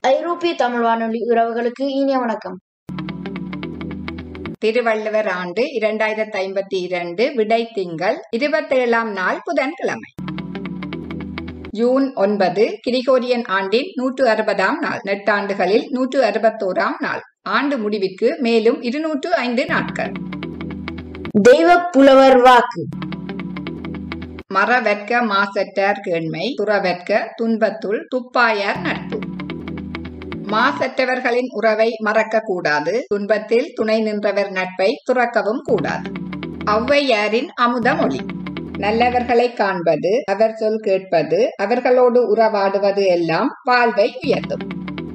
ஐரோப்பிய தமிழ் வானொலி உறவுகளுக்கு இனிய வணக்கம் திருவள்ளுவர் ஆண்டு இரண்டாயிரத்தி ஐம்பத்தி இரண்டு விடை திங்கள் இருபத்தேழாம் நாள் புதன்கிழமை ஜூன் ஒன்பது கிரிகோரியன் ஆண்டின் நூற்று அறுபதாம் நாள் நெட்டாண்டுகளில் நூற்று அறுபத்தோராம் நாள் ஆண்டு முடிவிற்கு மேலும் இருநூற்று ஐந்து நாட்கள் தெய்வ புலவர் வாக்கு மறவற்க மாசற்றார் கேண்மை துறவற்க துன்பத்துள் துப்பாயார் நட்பு மாசற்றவர்களின் உறவை மறக்க கூடாது துன்பத்தில் துணை நின்றவர் நட்பை துறக்கவும் கூடாது ஔவையாரின் அமுதமொழி நல்லவர்களை காண்பது அவர் சொல் கேட்பது அவர்களோடு உறவாடுவது எல்லாம் வாழ்வை உயர்த்தும்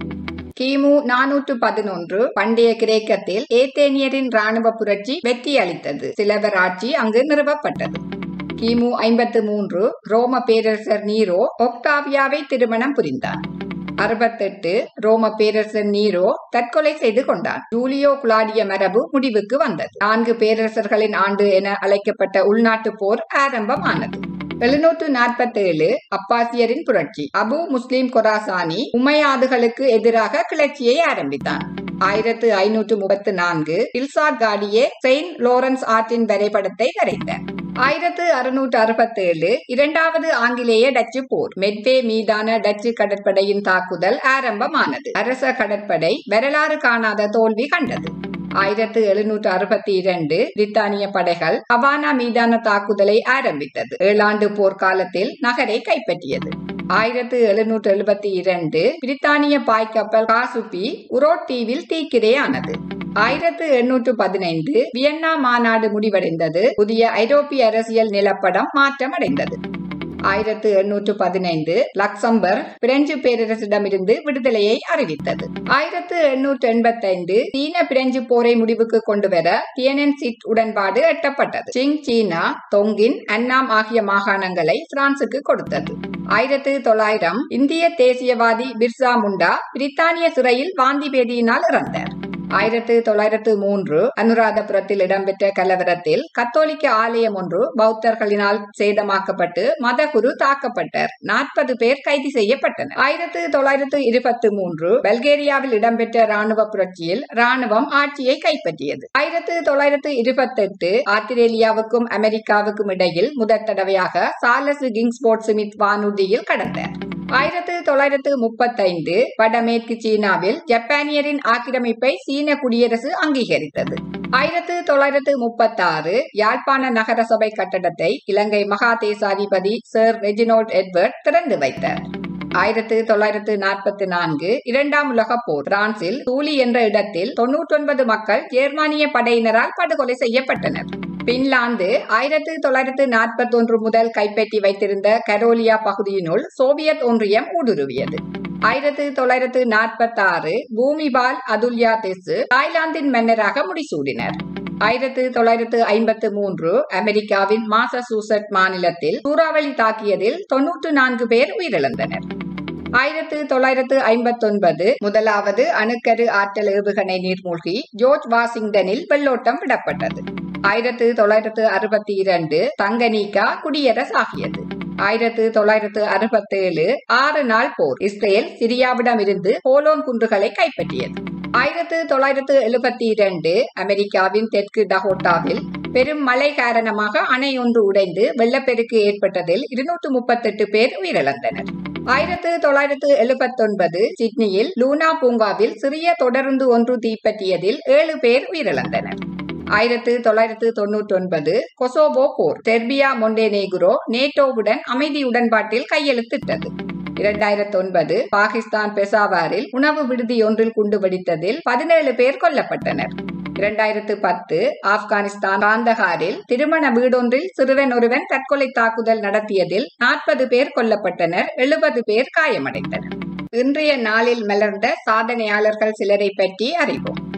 கிமு நானூற்று பதினொன்று பண்டைய கிரேக்கத்தில் ஏத்தேனியரின் ராணுவ புரட்சி வெற்றி அளித்தது சிலவர் ஆட்சி அங்கு நிறுவப்பட்டது கிமு ஐம்பத்து மூன்று ரோம பேரரசர் நீரோ ஒக்டாவியாவை திருமணம் புரிந்தார் அறுபத்தெட்டு ரோம பேரரசர் நீரோ தற்கொலை செய்து கொண்டார் ஜூலியோ குலாடிய மரபு முடிவுக்கு வந்தது நான்கு பேரரசர்களின் ஆண்டு என அழைக்கப்பட்ட உள்நாட்டு போர் ஆரம்பமானது எழுநூற்று நாற்பத்தேழு அப்பாசியரின் புரட்சி அபு முஸ்லிம் கொராசானி உமையாதுகளுக்கு எதிராக கிளர்ச்சியை ஆரம்பித்தான் ஆயிரத்து ஐநூற்று முப்பத்து நான்கு இல்சாட் காடியே செயின்ட் லோரன்ஸ் ஆற்றின் வரைபடத்தை வரைந்தார் ஆயிரத்து அறுநூற்று அறுபத்தேழு இரண்டாவது ஆங்கிலேய டச்சு போர் மெட்வே மீதான டச்சு கடற்படையின் தாக்குதல் ஆரம்பமானது அரச கடற்படை வரலாறு காணாத தோல்வி கண்டது ஆயிரத்து எழுநூற்று அறுபத்தி இரண்டு பிரித்தானிய படைகள் ஹவானா மீதான தாக்குதலை ஆரம்பித்தது ஏழாண்டு போர்க்காலத்தில் நகரை கைப்பற்றியது ஆயிரத்து எழுநூற்று எழுபத்தி இரண்டு பிரித்தானிய பாய்க்கப்பல் காசுப்பி உரோட் தீவில் தீக்கிரையானது ஆயிரத்து எண்ணூற்று பதினைந்து வியன்னா மாநாடு முடிவடைந்தது புதிய ஐரோப்பிய அரசியல் நிலப்படம் மாற்றமடைந்தது ஆயிரத்து எண்ணூற்று பதினைந்து லக்சம்பர் பிரெஞ்சு பேரரசிடமிருந்து விடுதலையை அறிவித்தது ஆயிரத்து எண்ணூற்று எண்பத்தைந்து சீன பிரெஞ்சு போரை முடிவுக்கு கொண்டுவர தியனன் சிட் உடன்பாடு எட்டப்பட்டது சிங் சீனா தொங்கின் அன்னாம் ஆகிய மாகாணங்களை பிரான்சுக்கு கொடுத்தது ஆயிரத்து தொள்ளாயிரம் இந்திய தேசியவாதி பிர்சா முண்டா பிரித்தானிய சிறையில் வாந்தி பேதியினால் இறந்தார் ஆயிரத்து தொள்ளாயிரத்து மூன்று அனுராதபுரத்தில் இடம்பெற்ற கலவரத்தில் கத்தோலிக்க ஆலயம் ஒன்று பௌத்தர்களினால் சேதமாக்கப்பட்டு மதகுரு தாக்கப்பட்டார் நாற்பது பேர் கைது செய்யப்பட்டனர் ஆயிரத்து தொள்ளாயிரத்து இருபத்தி மூன்று பல்கேரியாவில் இடம்பெற்ற ராணுவ புரட்சியில் ராணுவம் ஆட்சியை கைப்பற்றியது ஆயிரத்து தொள்ளாயிரத்து இருபத்தி எட்டு ஆஸ்திரேலியாவுக்கும் அமெரிக்காவுக்கும் இடையில் முதற் தடவையாக சார்லஸ் கிங்ஸ்போர்ட் ஸ்மித் வானூர்தியில் கடந்தார் ஆயிரத்து தொள்ளாயிரத்து முப்பத்தைந்து வடமேற்கு சீனாவில் ஜப்பானியரின் ஆக்கிரமிப்பை சீன குடியரசு அங்கீகரித்தது ஆயிரத்து தொள்ளாயிரத்து முப்பத்தாறு யாழ்ப்பாண நகர சபை கட்டடத்தை இலங்கை மகா தேசாதிபதி சர் ரெஜினோல்ட் எட்வர்ட் திறந்து வைத்தார் ஆயிரத்து தொள்ளாயிரத்து நாற்பத்தி நான்கு இரண்டாம் உலக போர் பிரான்சில் தூலி என்ற இடத்தில் தொன்னூற்றொன்பது மக்கள் ஜெர்மானிய படையினரால் படுகொலை செய்யப்பட்டனர் பின்லாந்து ஆயிரத்து தொள்ளாயிரத்து நாற்பத்தி ஒன்று முதல் கைப்பற்றி வைத்திருந்த கரோலியா பகுதியினுள் சோவியத் ஒன்றியம் ஊடுருவியது ஆயிரத்து தொள்ளாயிரத்து நாற்பத்தி ஆறு பூமிபால் அதுல்யா தெசு தாய்லாந்தின் மன்னராக முடிசூடினர் ஆயிரத்து தொள்ளாயிரத்து ஐம்பத்து மூன்று அமெரிக்காவின் மாசசூசட் மாநிலத்தில் சூறாவளி தாக்கியதில் தொன்னூற்று நான்கு பேர் உயிரிழந்தனர் ஆயிரத்து தொள்ளாயிரத்து ஐம்பத்தொன்பது முதலாவது அணுக்கரு ஆற்றல் ஏவுகணை நீர்மூழ்கி ஜோர்ஜ் வாஷிங்டனில் வெள்ளோட்டம் விடப்பட்டது ஆயிரத்து தொள்ளாயிரத்து அறுபத்தி இரண்டு தங்கனீகா குடியரசாகியது ஆயிரத்து தொள்ளாயிரத்து அறுபத்தேழு ஆறு நாள் போர் இஸ்ரேல் சிரியாவிடம் இருந்து போலோன் குன்றுகளை கைப்பற்றியது ஆயிரத்து தொள்ளாயிரத்து எழுபத்தி இரண்டு அமெரிக்காவின் தெற்கு டகோட்டாவில் பெரும் மழை காரணமாக அணை ஒன்று உடைந்து வெள்ளப்பெருக்கு ஏற்பட்டதில் இருநூற்று முப்பத்தெட்டு பேர் உயிரிழந்தனர் ஆயிரத்து தொள்ளாயிரத்து எழுபத்தொன்பது சிட்னியில் லூனா பூங்காவில் சிறிய தொடருந்து ஒன்று தீப்பற்றியதில் ஏழு பேர் உயிரிழந்தனர் ஆயிரத்து தொள்ளாயிரத்து தொன்னூற்றி ஒன்பது கொசோவோ போர் செர்பியா மொண்டேனேகுரோ நேட்டோவுடன் அமைதி உடன்பாட்டில் கையெழுத்திட்டது இரண்டாயிரத்தி ஒன்பது பாகிஸ்தான் பெசாவாரில் உணவு விடுதி ஒன்றில் குண்டு வெடித்ததில் பதினேழு பேர் கொல்லப்பட்டனர் இரண்டாயிரத்து பத்து ஆப்கானிஸ்தான் காந்தகாரில் திருமண வீடொன்றில் சிறுவன் ஒருவன் தற்கொலை தாக்குதல் நடத்தியதில் நாற்பது பேர் கொல்லப்பட்டனர் எழுபது பேர் காயமடைந்தனர் இன்றைய நாளில் மலர்ந்த சாதனையாளர்கள் சிலரை பற்றி அறிவோம்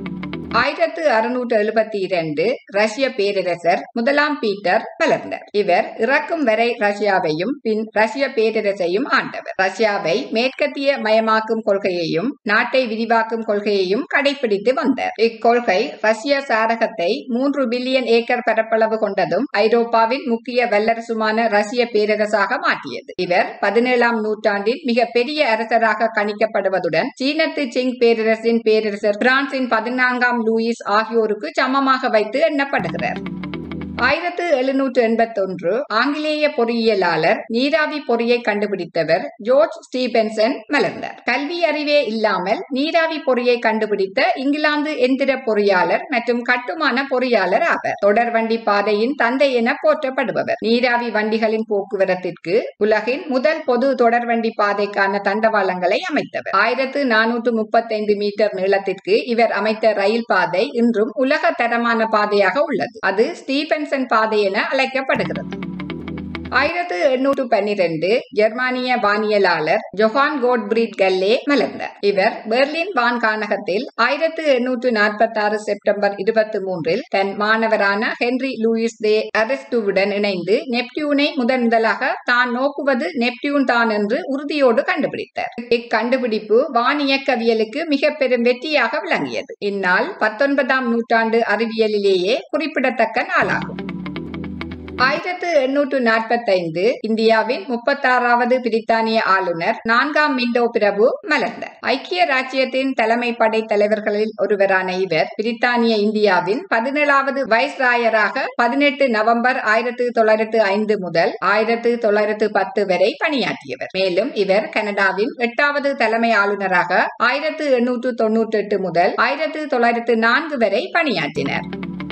ஆயிரத்து அறுநூற்று எழுபத்தி இரண்டு ரஷ்ய பேரரசர் முதலாம் பீட்டர் மலர்ந்தார் இவர் இறக்கும் வரை ரஷ்யாவையும் பின் ரஷ்ய பேரரசையும் ஆண்டவர் ரஷ்யாவை மேற்கத்திய மயமாக்கும் கொள்கையையும் நாட்டை விரிவாக்கும் கொள்கையையும் கடைபிடித்து வந்தார் இக்கொள்கை ரஷ்ய சாரகத்தை மூன்று பில்லியன் ஏக்கர் பரப்பளவு கொண்டதும் ஐரோப்பாவின் முக்கிய வல்லரசுமான ரஷ்ய பேரரசாக மாற்றியது இவர் பதினேழாம் நூற்றாண்டின் மிக பெரிய அரசராக கணிக்கப்படுவதுடன் சீனத்து சிங் பேரரசின் பேரரசர் பிரான்சின் பதினான்காம் லூயிஸ் ஆகியோருக்கு சமமாக வைத்து எண்ணப்படுகிறார் ஆயிரத்து எழுநூற்று எண்பத்தொன்று ஆங்கிலேய பொறியியலாளர் நீராவி பொறியை கண்டுபிடித்தவர் ஜோர்ஜ் ஸ்டீபென்சன் மலர்ந்தார் கல்வி அறிவே இல்லாமல் நீராவி பொறியை கண்டுபிடித்த இங்கிலாந்து எந்திர பொறியாளர் மற்றும் கட்டுமான பொறியாளர் ஆவர் தொடர்வண்டி பாதையின் தந்தை என போற்றப்படுபவர் நீராவி வண்டிகளின் போக்குவரத்திற்கு உலகின் முதல் பொது தொடர்வண்டி பாதைக்கான தண்டவாளங்களை அமைத்தவர் ஆயிரத்து நானூற்று முப்பத்தைந்து மீட்டர் நீளத்திற்கு இவர் அமைத்த ரயில் பாதை இன்றும் உலக தரமான பாதையாக உள்ளது அது ஸ்டீபன் ஜான்சன் பாதை என அழைக்கப்படுகிறது ஆயிரத்து எண்ணூற்று பன்னிரண்டு ஜெர்மானிய வானியலாளர் ஜொஹான் கோட்பிரீட் கல்லே மலர்ந்தார் இவர் பெர்லின் வான்காணகத்தில் ஆயிரத்து எண்ணூற்று நாற்பத்தி ஆறு செப்டம்பர் இருபத்தி மூன்றில் தன் மாணவரான ஹென்ரி லூயிஸ் தே அரெஸ்டுவுடன் இணைந்து நெப்டியூனை முதன் முதலாக தான் நோக்குவது நெப்டியூன் தான் என்று உறுதியோடு கண்டுபிடித்தார் இக்கண்டுபிடிப்பு வானியக்கவியலுக்கு மிக பெரும் வெற்றியாக விளங்கியது இந்நாள் பத்தொன்பதாம் நூற்றாண்டு அறிவியலிலேயே குறிப்பிடத்தக்க நாளாகும் ஆயிரத்து எண்ணூற்று நாற்பத்தைந்து இந்தியாவின் முப்பத்தாறாவது பிரித்தானிய ஆளுநர் நான்காம் மிண்டோ பிரபு மலர்ந்தார் ஐக்கிய ராஜ்யத்தின் தலைமை படை தலைவர்களில் ஒருவரான இவர் பிரித்தானிய இந்தியாவின் பதினேழாவது வைஸ்ராயராக பதினெட்டு நவம்பர் ஆயிரத்து தொள்ளாயிரத்து ஐந்து முதல் ஆயிரத்து தொள்ளாயிரத்து பத்து வரை பணியாற்றியவர் மேலும் இவர் கனடாவின் எட்டாவது தலைமை ஆளுநராக ஆயிரத்து எண்ணூற்று தொன்னூற்றி எட்டு முதல் ஆயிரத்து தொள்ளாயிரத்து நான்கு வரை பணியாற்றினார்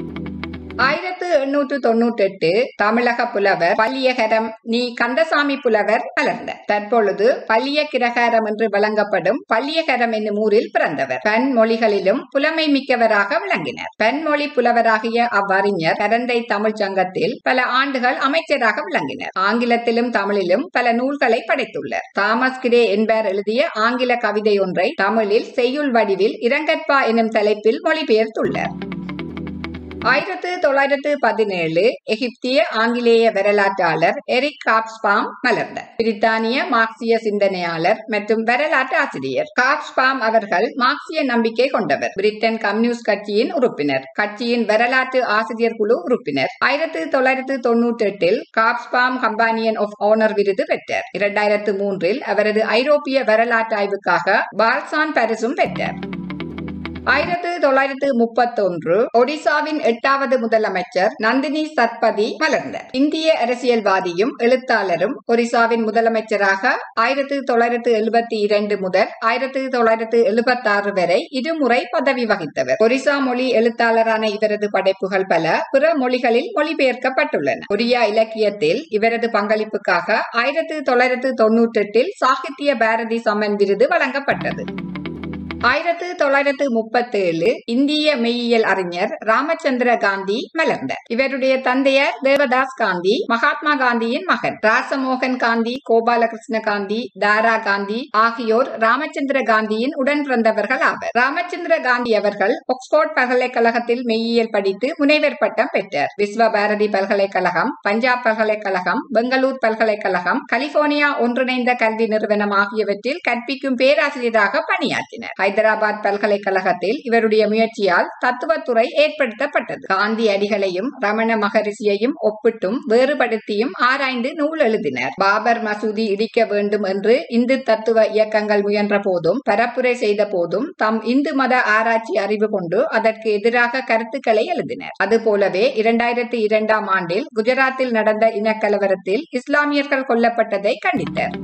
ஆயிரத்து எண்ணூற்று தொன்னூற்றி எட்டு தமிழக புலவர் பள்ளியகரம் நீ கந்தசாமி புலவர் மலர்ந்தார் தற்பொழுது பள்ளிய கிரகாரம் என்று வழங்கப்படும் பள்ளியகரம் என்னும் ஊரில் பிறந்தவர் பன் மொழிகளிலும் புலமை மிக்கவராக விளங்கினார் பன்மொழி புலவராகிய அவ்வறிஞர் கரந்தை தமிழ் சங்கத்தில் பல ஆண்டுகள் அமைச்சராக விளங்கினர் ஆங்கிலத்திலும் தமிழிலும் பல நூல்களை படைத்துள்ளார் தாமஸ் கிரே என்பவர் எழுதிய ஆங்கில கவிதை ஒன்றை தமிழில் செய்யுள் வடிவில் இரங்கற்பா எனும் தலைப்பில் மொழிபெயர்த்துள்ளார் ஆயிரத்து தொள்ளாயிரத்து பதினேழு எகிப்திய ஆங்கிலேய வரலாற்றாளர் எரிக் காப்ஸ்பாம் மலர்ந்தார் பிரித்தானிய மார்க்சிய சிந்தனையாளர் மற்றும் வரலாற்று ஆசிரியர் காப்ஸ்பாம் அவர்கள் மார்க்சிய நம்பிக்கை கொண்டவர் பிரிட்டன் கம்யூனிஸ்ட் கட்சியின் உறுப்பினர் கட்சியின் வரலாற்று ஆசிரியர் குழு உறுப்பினர் ஆயிரத்து தொள்ளாயிரத்து தொன்னூற்றி எட்டில் காப்ஸ்பாம் கம்பானியன் ஆஃப் ஆனர் விருது பெற்றார் இரண்டாயிரத்து மூன்றில் அவரது ஐரோப்பிய வரலாற்று ஆய்வுக்காக பால்சான் பரிசும் பெற்றார் ஆயிரத்து தொள்ளாயிரத்து முப்பத்தொன்று ஒடிசாவின் எட்டாவது முதலமைச்சர் நந்தினி சத்பதி மலர்ந்தார் இந்திய அரசியல்வாதியும் எழுத்தாளரும் ஒரிசாவின் முதலமைச்சராக ஆயிரத்து தொள்ளாயிரத்து எழுபத்தி இரண்டு முதல் ஆயிரத்து தொள்ளாயிரத்து எழுபத்தி ஆறு வரை இருமுறை பதவி வகித்தவர் ஒரிசா மொழி எழுத்தாளரான இவரது படைப்புகள் பல பிற மொழிகளில் மொழிபெயர்க்கப்பட்டுள்ளன ஒரியா இலக்கியத்தில் இவரது பங்களிப்புக்காக ஆயிரத்து தொள்ளாயிரத்து தொன்னூற்றி எட்டில் சாகித்ய பாரதி சம்மன் விருது வழங்கப்பட்டது ஆயிரத்து தொள்ளாயிரத்து முப்பத்தேழு இந்திய மெய்யியல் அறிஞர் ராமச்சந்திர காந்தி மலர்ந்தார் இவருடைய தந்தையர் தேவதாஸ் காந்தி மகாத்மா காந்தியின் மகன் ராசமோகன் காந்தி கோபாலகிருஷ்ண காந்தி தாரா காந்தி ஆகியோர் ராமச்சந்திர காந்தியின் உடன் பிறந்தவர்கள் ஆவர் ராமச்சந்திர காந்தி அவர்கள் ஆக்ஸ்போர்ட் பல்கலைக்கழகத்தில் மெய்யியல் படித்து முனைவர் பட்டம் பெற்றார் விஸ்வ பாரதி பல்கலைக்கழகம் பஞ்சாப் பல்கலைக்கழகம் பெங்களூர் பல்கலைக்கழகம் கலிபோர்னியா ஒன்றிணைந்த கல்வி நிறுவனம் ஆகியவற்றில் கற்பிக்கும் பேராசிரியராக பணியாற்றினர் ஹைதராபாத் பல்கலைக்கழகத்தில் இவருடைய முயற்சியால் தத்துவத்துறை ஏற்படுத்தப்பட்டது காந்தி அடிகளையும் ரமண மகரிஷியையும் ஒப்பிட்டும் வேறுபடுத்தியும் ஆராய்ந்து நூல் எழுதினர் பாபர் மசூதி இடிக்க வேண்டும் என்று இந்து தத்துவ இயக்கங்கள் முயன்ற போதும் பரப்புரை செய்த போதும் தம் இந்து மத ஆராய்ச்சி அறிவு கொண்டு அதற்கு எதிராக கருத்துக்களை எழுதினர் அதுபோலவே இரண்டாயிரத்தி இரண்டாம் ஆண்டில் குஜராத்தில் நடந்த இனக்கலவரத்தில் இஸ்லாமியர்கள் கொல்லப்பட்டதை கண்டித்தார்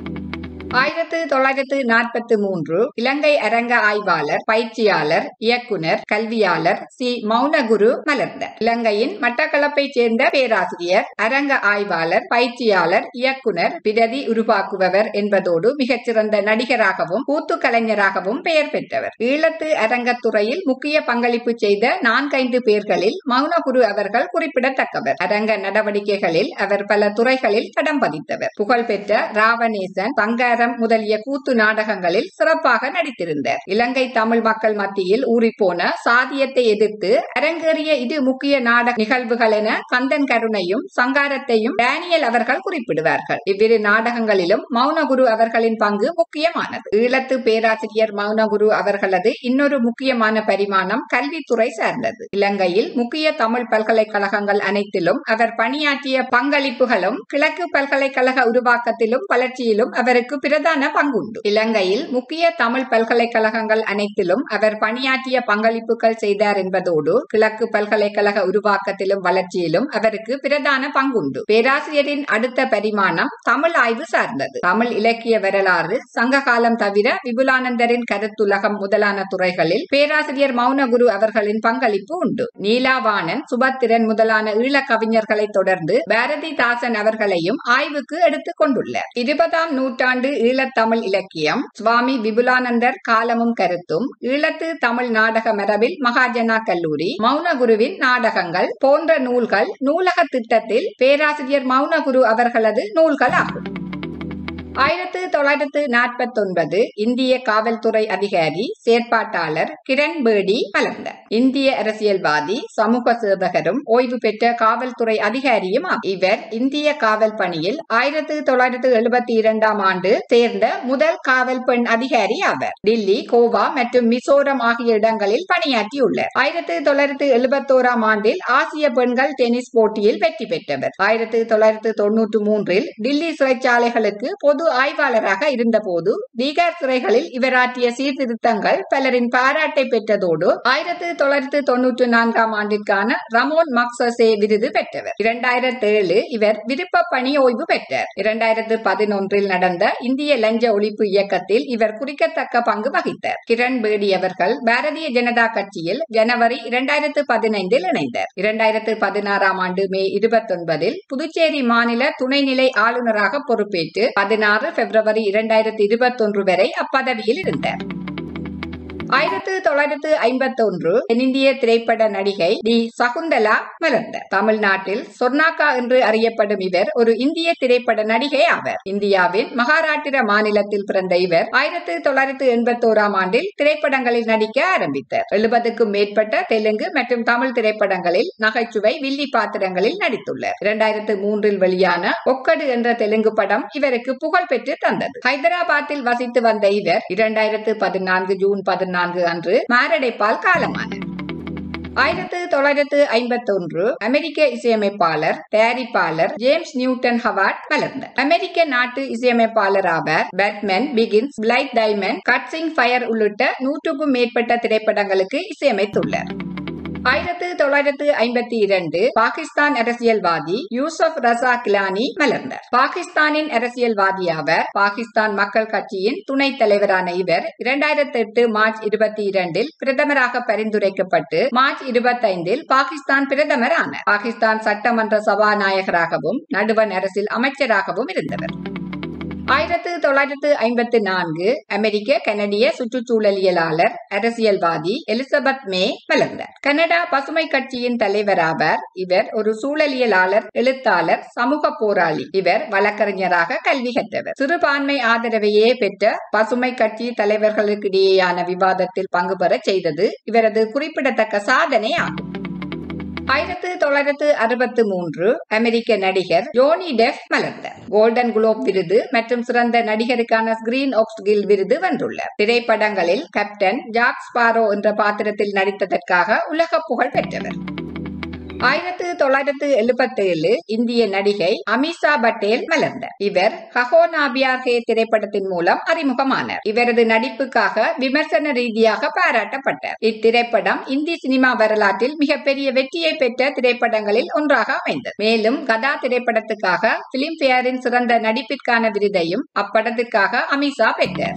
ஆயிரத்து தொள்ளாயிரத்து நாற்பத்தி மூன்று இலங்கை அரங்க ஆய்வாளர் பயிற்சியாளர் இயக்குனர் கல்வியாளர் சி மௌனகுரு மலர்ந்தார் இலங்கையின் மட்டக்களப்பைச் சேர்ந்த பேராசிரியர் அரங்க ஆய்வாளர் பயிற்சியாளர் இயக்குனர் பிரதி உருவாக்குபவர் என்பதோடு மிகச்சிறந்த நடிகராகவும் கூத்து கலைஞராகவும் பெயர் பெற்றவர் ஈழத்து அரங்கத்துறையில் முக்கிய பங்களிப்பு செய்த நான்கைந்து பேர்களில் மௌனகுரு அவர்கள் குறிப்பிடத்தக்கவர் அரங்க நடவடிக்கைகளில் அவர் பல துறைகளில் தடம் பதித்தவர் புகழ்பெற்ற ராவணேசன் பங்கார சிங்காரம் முதலிய கூத்து நாடகங்களில் சிறப்பாக நடித்திருந்தார் இலங்கை தமிழ் மக்கள் மத்தியில் ஊறிப்போன சாதியத்தை எதிர்த்து அரங்கேறிய இது முக்கிய நாடக நிகழ்வுகள் என கந்தன் கருணையும் சங்காரத்தையும் டேனியல் அவர்கள் குறிப்பிடுவார்கள் இவ்விரு நாடகங்களிலும் மௌனகுரு அவர்களின் பங்கு முக்கியமானது ஈழத்து பேராசிரியர் மௌனகுரு அவர்களது இன்னொரு முக்கியமான பரிமாணம் கல்வித்துறை சார்ந்தது இலங்கையில் முக்கிய தமிழ் பல்கலைக்கழகங்கள் அனைத்திலும் அவர் பணியாற்றிய பங்களிப்புகளும் கிழக்கு பல்கலைக்கழக உருவாக்கத்திலும் வளர்ச்சியிலும் அவருக்கு பிரதான பங்குண்டு இலங்கையில் முக்கிய தமிழ் பல்கலைக்கழகங்கள் அனைத்திலும் அவர் பணியாற்றிய பங்களிப்புகள் செய்தார் என்பதோடு கிழக்கு பல்கலைக்கழக உருவாக்கத்திலும் வளர்ச்சியிலும் அவருக்கு பிரதான பங்குண்டு பேராசிரியரின் அடுத்த பரிமாணம் தமிழ் ஆய்வு சார்ந்தது தமிழ் இலக்கிய வரலாறு சங்க காலம் தவிர விபுலானந்தரின் கருத்துலகம் முதலான துறைகளில் பேராசிரியர் மௌனகுரு அவர்களின் பங்களிப்பு உண்டு நீலாவாணன் சுபத்திரன் முதலான ஈழ கவிஞர்களை தொடர்ந்து பாரதிதாசன் அவர்களையும் ஆய்வுக்கு எடுத்துக் கொண்டுள்ளார் இருபதாம் நூற்றாண்டு ஈழத்தமிழ் இலக்கியம் சுவாமி விபுலானந்தர் காலமும் கருத்தும் ஈழத்து தமிழ் நாடக மரபில் மகாஜனா கல்லூரி மௌனகுருவின் நாடகங்கள் போன்ற நூல்கள் நூலக திட்டத்தில் பேராசிரியர் மௌனகுரு அவர்களது நூல்கள் ஆகும் ஆயிரத்து தொள்ளாயிரத்து நாற்பத்தி ஒன்பது இந்திய காவல்துறை அதிகாரி செயற்பாட்டாளர் கிரண் பேடி மலர்ந்தார் இந்திய அரசியல்வாதி சமூக சேவகரும் ஓய்வு பெற்ற காவல்துறை அதிகாரியும் ஆவார். இவர் இந்திய காவல் பணியில் ஆயிரத்து தொள்ளாயிரத்து எழுபத்தி இரண்டாம் ஆண்டு சேர்ந்த முதல் காவல் பெண் அதிகாரி ஆவார் டில்லி கோவா மற்றும் மிசோரம் ஆகிய இடங்களில் பணியாற்றியுள்ளார் ஆயிரத்து தொள்ளாயிரத்து எழுபத்தோராம் ஆண்டில் ஆசிய பெண்கள் டென்னிஸ் போட்டியில் வெற்றி பெற்றவர் ஆயிரத்து தொள்ளாயிரத்து தொன்னூற்று மூன்றில் டில்லி சிறைச்சாலைகளுக்கு பொது ஆய்வாளராக இருந்தபோது பீகார் சிறைகளில் இவர் ஆற்றிய சீர்திருத்தங்கள் பலரின் பாராட்டை பெற்றதோடு ஆயிரத்து தொள்ளாயிரத்து தொன்னூற்று நான்காம் ஆண்டிற்கான ரமோன் மக்சசே விருது பெற்றவர் இரண்டாயிரத்தி ஏழு இவர் விருப்ப பணி ஓய்வு பெற்றார் இரண்டாயிரத்து பதினொன்றில் நடந்த இந்திய லஞ்ச ஒழிப்பு இயக்கத்தில் இவர் குறிக்கத்தக்க பங்கு வகித்தார் கிரண் பேடி அவர்கள் பாரதிய ஜனதா கட்சியில் ஜனவரி இரண்டாயிரத்து பதினைந்தில் இணைந்தார் இரண்டாயிரத்து பதினாறாம் ஆண்டு மே இருபத்தொன்பதில் புதுச்சேரி மாநில துணைநிலை ஆளுநராக பொறுப்பேற்று பதினாறு பிப்ரவரி இரண்டாயிரத்து இருபத்தொன்று வரை அப்பதவியில் இருந்தார் ஆயிரத்து தொள்ளாயிரத்து ஐம்பத்தி ஒன்று தென்னிந்திய திரைப்பட நடிகை டி சகுந்தலா மலர்ந்தார் தமிழ்நாட்டில் சொர்ணாக்கா என்று அறியப்படும் இவர் ஒரு இந்திய திரைப்பட நடிகை ஆவர் இந்தியாவின் மகாராஷ்டிர மாநிலத்தில் பிறந்த இவர் ஆயிரத்து தொள்ளாயிரத்து எண்பத்தோராம் ஆண்டில் திரைப்படங்களில் நடிக்க ஆரம்பித்தார் எழுபதுக்கும் மேற்பட்ட தெலுங்கு மற்றும் தமிழ் திரைப்படங்களில் நகைச்சுவை வில்லி பாத்திரங்களில் நடித்துள்ளார் இரண்டாயிரத்து மூன்றில் வெளியான ஒக்கடு என்ற தெலுங்கு படம் இவருக்கு புகழ் பெற்று தந்தது ஹைதராபாத்தில் வசித்து வந்த இவர் இரண்டாயிரத்து பதினான்கு ஜூன் பதினான்கு அன்று மாரடைப்பால் காலமானார் ஆயிரத்து தொள்ளாயிரத்து ஐம்பத்தி ஒன்று அமெரிக்க இசையமைப்பாளர் தயாரிப்பாளர் ஜேம்ஸ் நியூட்டன் ஹவார்ட் மலர்ந்தார் அமெரிக்க நாட்டு இசையமைப்பாளர் ஆவார் Batman Begins Blood Diamond Catching Fire உள்ளிட்ட நூற்றுக்கும் மேற்பட்ட திரைப்படங்களுக்கு இசையமைத்துள்ளார் ஆயிரத்து தொள்ளாயிரத்து ஐம்பத்தி இரண்டு பாகிஸ்தான் அரசியல்வாதி யூசப் ரசா கிலானி மலர்ந்தார் பாகிஸ்தானின் அரசியல்வாதி ஆவர் பாகிஸ்தான் மக்கள் கட்சியின் துணைத் தலைவரான இவர் இரண்டாயிரத்தி எட்டு மார்ச் இருபத்தி இரண்டில் பிரதமராக பரிந்துரைக்கப்பட்டு மார்ச் இருபத்தைந்தில் பாகிஸ்தான் பிரதமர் ஆனார் பாகிஸ்தான் சட்டமன்ற சபாநாயகராகவும் நடுவண் அரசில் அமைச்சராகவும் இருந்தவர் ஆயிரத்து தொள்ளாயிரத்து ஐம்பத்தி நான்கு அமெரிக்க கனடிய சுற்றுச்சூழலியலாளர் அரசியல்வாதி எலிசபெத் மே மலர்ந்தார் கனடா பசுமை கட்சியின் தலைவராவார் இவர் ஒரு சூழலியலாளர் எழுத்தாளர் சமூக போராளி இவர் வழக்கறிஞராக கல்வி கற்றவர் சிறுபான்மை ஆதரவையே பெற்ற பசுமை கட்சி தலைவர்களுக்கிடையேயான விவாதத்தில் பங்கு பெறச் செய்தது இவரது குறிப்பிடத்தக்க சாதனை ஆகும் ஆயிரத்து தொள்ளாயிரத்து அறுபத்து மூன்று அமெரிக்க நடிகர் ஜோனி டெஃப் மலர்ந்தார் கோல்டன் குளோப் விருது மற்றும் சிறந்த நடிகருக்கான ஸ்கிரீன் ஆக்ஸ் கில் விருது வென்றுள்ளார் திரைப்படங்களில் கேப்டன் ஜாக் ஸ்பாரோ என்ற பாத்திரத்தில் நடித்ததற்காக உலக புகழ் பெற்றவர் ஆயிரத்து தொள்ளாயிரத்து எழுபத்தேழு இந்திய நடிகை அமிஷா பட்டேல் மலர்ந்தார் இவர் ஹகோனாபியாகே திரைப்படத்தின் மூலம் அறிமுகமானார் இவரது நடிப்புக்காக விமர்சன ரீதியாக பாராட்டப்பட்டார் இத்திரைப்படம் இந்தி சினிமா வரலாற்றில் மிகப்பெரிய வெற்றியை பெற்ற திரைப்படங்களில் ஒன்றாக அமைந்தது மேலும் கதா திரைப்படத்துக்காக பிலிம்பேரின் சிறந்த நடிப்பிற்கான விருதையும் அப்படத்திற்காக அமிஷா பெற்றார்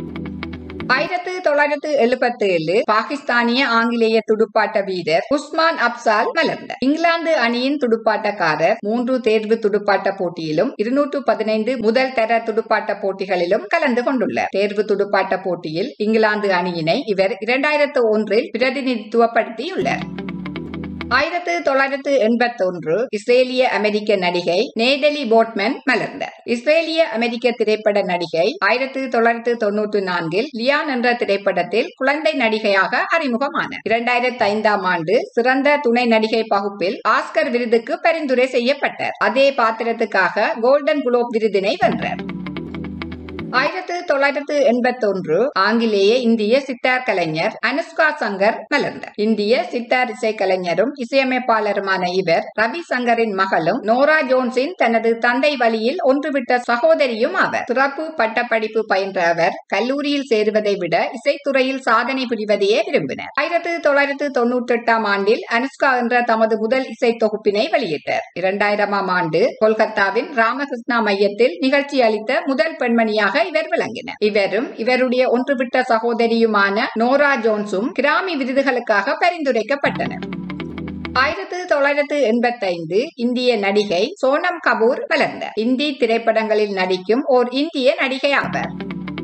ஆயிரத்து தொள்ளாயிரத்து எழுபத்தி ஏழு பாகிஸ்தானிய ஆங்கிலேய துடுப்பாட்ட வீரர் உஸ்மான் அப்சால் மலர்ந்தார் இங்கிலாந்து அணியின் துடுப்பாட்டக்காரர் மூன்று தேர்வு துடுப்பாட்ட போட்டியிலும் இருநூற்று பதினைந்து முதல் தர துடுப்பாட்ட போட்டிகளிலும் கலந்து கொண்டுள்ளார் தேர்வு துடுப்பாட்ட போட்டியில் இங்கிலாந்து அணியினை இவர் இரண்டாயிரத்து ஒன்றில் பிரதிநிதித்துவப்படுத்தியுள்ளார் ஆயிரத்து தொள்ளாயிரத்து எண்பத்தி ஒன்று இஸ்ரேலிய அமெரிக்க நடிகை நேடலி போட்மேன் மலர்ந்தார் இஸ்ரேலிய அமெரிக்க திரைப்பட நடிகை ஆயிரத்து தொள்ளாயிரத்து தொன்னூற்று நான்கில் லியான் என்ற திரைப்படத்தில் குழந்தை நடிகையாக அறிமுகமானார் இரண்டாயிரத்தி ஐந்தாம் ஆண்டு சிறந்த துணை நடிகை பகுப்பில் ஆஸ்கர் விருதுக்கு பரிந்துரை செய்யப்பட்டார் அதே பாத்திரத்துக்காக கோல்டன் குளோப் விருதினை வென்றார் ஆயிரத்து தொள்ளாயிரத்து எண்பத்தி ஒன்று ஆங்கிலேய இந்திய சித்தார் கலைஞர் அனுஷ்கா சங்கர் மலர்ந்தார் இந்திய சித்தார் இசை கலைஞரும் இசையமைப்பாளருமான இவர் ரவி சங்கரின் மகளும் நோரா ஜோன்ஸின் தனது தந்தை வழியில் ஒன்றுவிட்ட சகோதரியும் ஆவர் சிறப்பு பட்டப்படிப்பு பயின்ற அவர் கல்லூரியில் சேருவதை விட இசைத்துறையில் சாதனை புரிவதையே விரும்பினார் ஆயிரத்து தொள்ளாயிரத்து தொன்னூற்றி எட்டாம் ஆண்டில் அனுஷ்கா என்ற தமது முதல் இசை தொகுப்பினை வெளியிட்டார் இரண்டாயிரமாம் ஆண்டு கொல்கத்தாவின் ராமகிருஷ்ணா மையத்தில் நிகழ்ச்சி அளித்த முதல் பெண்மணியாக இவர் விளங்கினார் இவரும் இவருடைய ஒன்றுவிட்ட சகோதரியுமான நோரா ஜோன்ஸும் கிராமி விருதுகளுக்காக பரிந்துரைக்கப்பட்டனர் ஆயிரத்து தொள்ளாயிரத்து எண்பத்தி ஐந்து இந்திய நடிகை சோனம் கபூர் வளர்ந்தார் இந்தி திரைப்படங்களில் நடிக்கும் ஓர் இந்திய நடிகை ஆவார்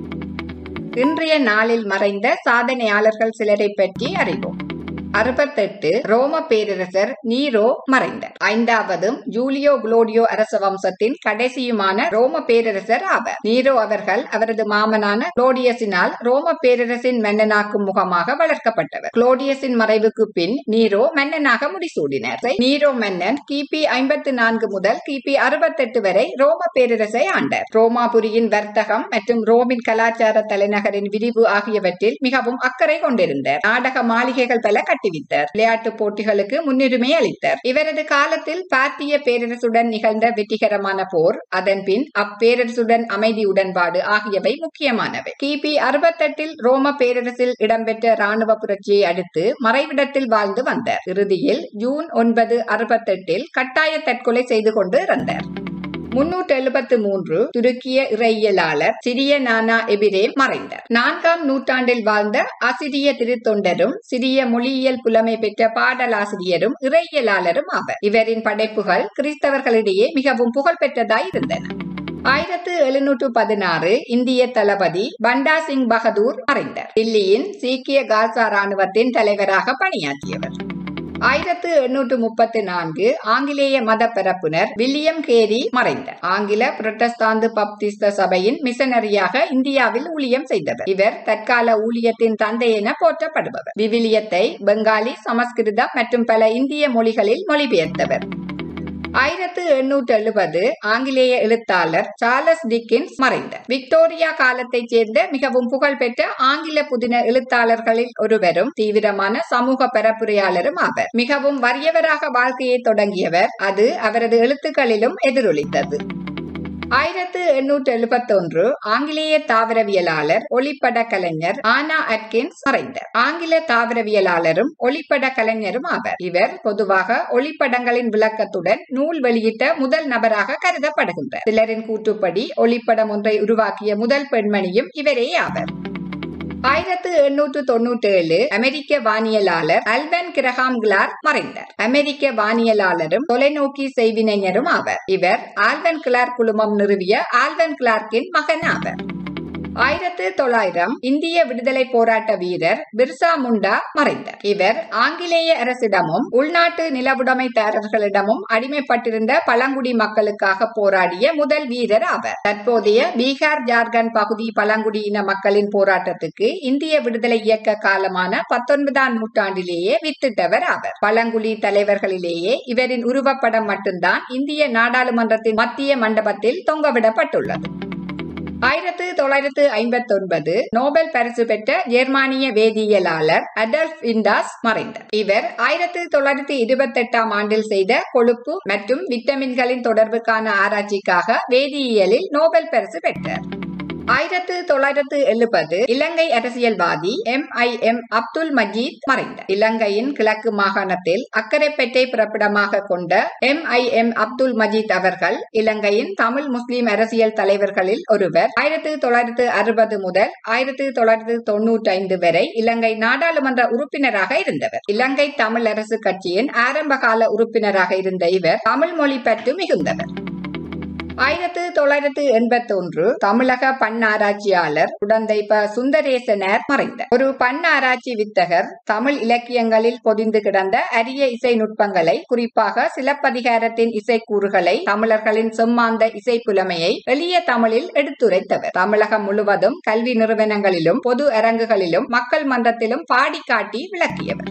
இன்றைய நாளில் மறைந்த சாதனையாளர்கள் சிலரை பற்றி அறிவோம் அறுபத்தெட்டு ரோம பேரரசர் நீரோ மறைந்தார் ஐந்தாவதும் ஜூலியோ குளோடியோ அரச வம்சத்தின் கடைசியுமான ரோம பேரரசர் ஆவர் நீரோ அவர்கள் அவரது மாமனான குளோடியஸினால் ரோம பேரரசின் மன்னனாக்கும் முகமாக வளர்க்கப்பட்டவர் குளோடியஸின் மறைவுக்கு பின் நீரோ மன்னனாக முடிசூடினார் நீரோ மன்னன் கிபி ஐம்பத்து நான்கு முதல் கிபி அறுபத்தெட்டு வரை ரோம பேரரசை ஆண்டார் ரோமாபுரியின் வர்த்தகம் மற்றும் ரோமின் கலாச்சார தலைநகரின் விரிவு ஆகியவற்றில் மிகவும் அக்கறை கொண்டிருந்தார் நாடக மாளிகைகள் பல கட்டுவித்தார் விளையாட்டு போட்டிகளுக்கு முன்னுரிமை அளித்தார் இவரது காலத்தில் பார்த்திய பேரரசுடன் நிகழ்ந்த வெற்றிகரமான போர் அதன் பின் அப்பேரரசுடன் அமைதி உடன்பாடு ஆகியவை முக்கியமானவை கிபி அறுபத்தெட்டில் ரோம பேரரசில் இடம்பெற்ற ராணுவ புரட்சியை அடுத்து மறைவிடத்தில் வாழ்ந்து வந்தார் இறுதியில் ஜூன் ஒன்பது அறுபத்தெட்டில் கட்டாய தற்கொலை செய்து கொண்டு இறந்தார் முன்னூற்று எழுபத்து மூன்று துருக்கிய இறையியலாளர் சிரிய நானா எபிரேம் மறைந்தார் நான்காம் நூற்றாண்டில் வாழ்ந்த அசிரிய திருத்தொண்டரும் சிறிய மொழியியல் புலமை பெற்ற பாடலாசிரியரும் இறையியலாளரும் ஆவர் இவரின் படைப்புகள் கிறிஸ்தவர்களிடையே மிகவும் புகழ்பெற்றதாய் இருந்தன ஆயிரத்து எழுநூற்று பதினாறு இந்திய தளபதி பண்டா சிங் பகதூர் மறைந்தார் தில்லியின் சீக்கிய காசா ராணுவத்தின் தலைவராக பணியாற்றியவர் ஆயிரத்து எண்ணூற்று முப்பத்தி நான்கு ஆங்கிலேய மத பரப்புனர் வில்லியம் கேரி மறைந்தார் ஆங்கில புரட்டஸ்தாந்து பப்திஸ்த சபையின் மிஷனரியாக இந்தியாவில் ஊழியம் செய்தவர் இவர் தற்கால ஊழியத்தின் தந்தை என போற்றப்படுபவர் விவிலியத்தை பெங்காலி சமஸ்கிருதம் மற்றும் பல இந்திய மொழிகளில் மொழிபெயர்த்தவர் ஆயிரத்து எண்ணூற்று எழுபது ஆங்கிலேய எழுத்தாளர் சார்லஸ் டிக்கின்ஸ் மறைந்தார் விக்டோரியா காலத்தைச் சேர்ந்த மிகவும் புகழ்பெற்ற ஆங்கில புதின எழுத்தாளர்களில் ஒருவரும் தீவிரமான சமூக பரப்புரையாளரும் ஆவர் மிகவும் வறியவராக வாழ்க்கையை தொடங்கியவர் அது அவரது எழுத்துக்களிலும் எதிரொலித்தது ஆயிரத்து எண்ணூற்று எழுபத்தி ஒன்று ஆங்கிலேய தாவரவியலாளர் ஒளிப்பட கலைஞர் ஆனா அட்கின்ஸ் மறைந்தார் ஆங்கில தாவரவியலாளரும் ஒளிப்பட கலைஞரும் ஆவர் இவர் பொதுவாக ஒளிப்படங்களின் விளக்கத்துடன் நூல் வெளியிட்ட முதல் நபராக கருதப்படுகின்றார் சிலரின் கூற்றுப்படி ஒளிப்படம் ஒன்றை உருவாக்கிய முதல் பெண்மணியும் இவரே ஆவர் ஆயிரத்து எண்ணூற்று தொன்னூற்றி ஏழு அமெரிக்க வானியலாளர் அல்வன் கிரஹாம் கிளார்க் மறைந்தார் அமெரிக்க வானியலாளரும் தொலைநோக்கி செய்வினைஞரும் ஆவர் இவர் ஆல்வன் கிளார்க் குழுமம் நிறுவிய ஆல்வன் கிளார்க்கின் மகன் ஆவர் ஆயிரத்து தொள்ளாயிரம் இந்திய விடுதலை போராட்ட வீரர் பிர்சா முண்டா மறைந்தார் இவர் ஆங்கிலேய அரசிடமும் உள்நாட்டு நிலவுடைமைதாரர்களிடமும் அடிமைப்பட்டிருந்த பழங்குடி மக்களுக்காக போராடிய முதல் வீரர் ஆவர் தற்போதைய பீகார் ஜார்க்கண்ட் பகுதி பழங்குடியின மக்களின் போராட்டத்துக்கு இந்திய விடுதலை இயக்க காலமான பத்தொன்பதாம் நூற்றாண்டிலேயே வித்திட்டவர் ஆவர் பழங்குடி தலைவர்களிலேயே இவரின் உருவப்படம் மட்டும்தான் இந்திய நாடாளுமன்றத்தின் மத்திய மண்டபத்தில் தொங்கவிடப்பட்டுள்ளது ஆயிரத்து தொள்ளாயிரத்து ஐம்பத்தி ஒன்பது நோபல் பரிசு பெற்ற ஜெர்மானிய வேதியியலாளர் அடல்ஃப் இண்டாஸ் மறைந்தார் இவர் ஆயிரத்து தொள்ளாயிரத்து இருபத்தி எட்டாம் ஆண்டில் செய்த கொழுப்பு மற்றும் விட்டமின்களின் தொடர்புக்கான ஆராய்ச்சிக்காக வேதியியலில் நோபல் பரிசு பெற்றார் ஆயிரத்து தொள்ளாயிரத்து எழுபது இலங்கை அரசியல்வாதி M I M Abdul Majeed மறைந்தார் இலங்கையின் கிழக்கு மாகாணத்தில் அக்கரைப்பேட்டை பிறப்பிடமாக கொண்ட M I M Abdul Majeed அவர்கள் இலங்கையின் தமிழ் முஸ்லிம் அரசியல் தலைவர்களில் ஒருவர் ஆயிரத்து தொள்ளாயிரத்து அறுபது முதல் ஆயிரத்து தொள்ளாயிரத்து தொன்னூற்றி ஐந்து வரை இலங்கை நாடாளுமன்ற உறுப்பினராக இருந்தவர் இலங்கை தமிழ் அரசு கட்சியின் ஆரம்பகால உறுப்பினராக இருந்த இவர் தமிழ் மொழி பற்று மிகுந்தவர் ஆயிரத்து தொள்ளாயிரத்து எண்பத்தி ஒன்று தமிழக பண்ணாராய்ச்சியாளர் குடந்தை ப சுந்தரேசனர் மறைந்தார் ஒரு பண்ணாராய்ச்சி வித்தகர் தமிழ் இலக்கியங்களில் பொதிந்து கிடந்த அரிய இசை நுட்பங்களை குறிப்பாக சிலப்பதிகாரத்தின் இசைக்கூறுகளை தமிழர்களின் செம்மாந்த இசை புலமையை எளிய தமிழில் எடுத்துரைத்தவர் தமிழகம் முழுவதும் கல்வி நிறுவனங்களிலும் பொது அரங்குகளிலும் மக்கள் மன்றத்திலும் பாடி காட்டி விளக்கியவர்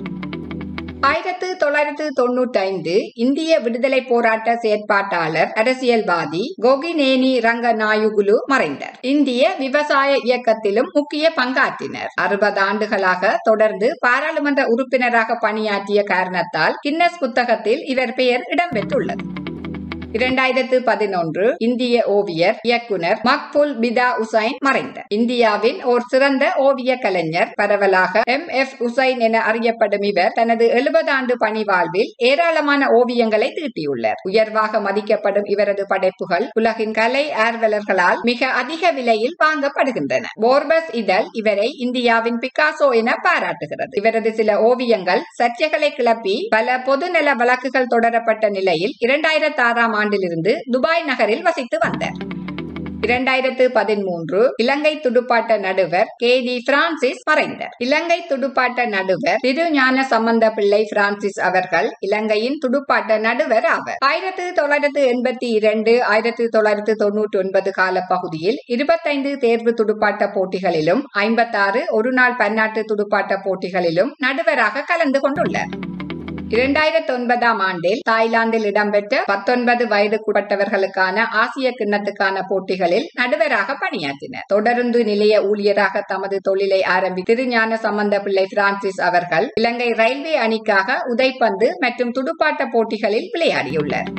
ஆயிரத்து தொள்ளாயிரத்து தொன்னூற்றி ஐந்து இந்திய விடுதலை போராட்ட செயற்பாட்டாளர் அரசியல்வாதி கோகினேனி ரங்க நாயுகுலு மறைந்தார் இந்திய விவசாய இயக்கத்திலும் முக்கிய பங்காற்றினர் அறுபது ஆண்டுகளாக தொடர்ந்து பாராளுமன்ற உறுப்பினராக பணியாற்றிய காரணத்தால் கின்னஸ் புத்தகத்தில் இவர் பெயர் இடம்பெற்றுள்ளது இரண்டாயிரத்து பதினொன்று இந்திய ஓவியர் இயக்குனர் மக்புல் பிதா உசைன் மறைந்தார் இந்தியாவின் ஓர் சிறந்த ஓவிய கலைஞர் பரவலாக எம் எஃப் உசைன் என அறியப்படும் இவர் தனது எழுபது ஆண்டு பணி வாழ்வில் ஏராளமான ஓவியங்களை தீட்டியுள்ளார் உயர்வாக மதிக்கப்படும் இவரது படைப்புகள் உலகின் கலை ஆர்வலர்களால் மிக அதிக விலையில் வாங்கப்படுகின்றன போர்பஸ் இதழ் இவரை இந்தியாவின் பிகாசோ என பாராட்டுகிறது இவரது சில ஓவியங்கள் சர்ச்சைகளை கிளப்பி பல பொதுநல வழக்குகள் தொடரப்பட்ட நிலையில் இரண்டாயிரத்தி ஆறாம் ஆண்டிலிருந்து துபாய் நகரில் வசித்து வந்தார் இரண்டாயிரத்து பதிமூன்று இலங்கை துடுப்பாட்ட நடுவர் கே டி பிரான்சிஸ் மறைந்தார் இலங்கை துடுப்பாட்ட நடுவர் திரு ஞான சம்பந்த பிள்ளை பிரான்சிஸ் அவர்கள் இலங்கையின் துடுப்பாட்ட நடுவர் ஆவர் ஆயிரத்து தொள்ளாயிரத்து எண்பத்தி இரண்டு ஆயிரத்து தொள்ளாயிரத்து தொன்னூற்றி ஒன்பது கால பகுதியில் இருபத்தைந்து தேர்வு துடுப்பாட்ட போட்டிகளிலும் ஐம்பத்தாறு ஒருநாள் பன்னாட்டு துடுப்பாட்ட போட்டிகளிலும் நடுவராக கலந்து கொண்டுள்ளார் இரண்டாயிரத்தி ஒன்பதாம் ஆண்டில் தாய்லாந்தில் இடம்பெற்ற பத்தொன்பது வயதுக்குட்பட்டவர்களுக்கான ஆசிய கிண்ணத்துக்கான போட்டிகளில் நடுவராக பணியாற்றினர் தொடருந்து நிலைய ஊழியராக தமது தொழிலை ஆரம்பி திருஞான சம்பந்த பிள்ளை பிரான்சிஸ் அவர்கள் இலங்கை ரயில்வே அணிக்காக உதைப்பந்து மற்றும் துடுப்பாட்ட போட்டிகளில் விளையாடியுள்ளார்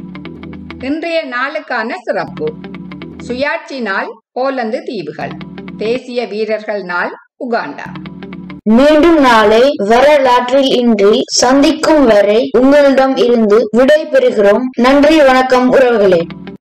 இன்றைய நாளுக்கான சிறப்பு சுயாட்சி நாள் போலந்து தீவுகள் தேசிய வீரர்கள் நாள் உகாண்டா மீண்டும் நாளை வரலாற்றில் இன்றி சந்திக்கும் வரை உங்களிடம் இருந்து விடை பெறுகிறோம் நன்றி வணக்கம் உறவுகளே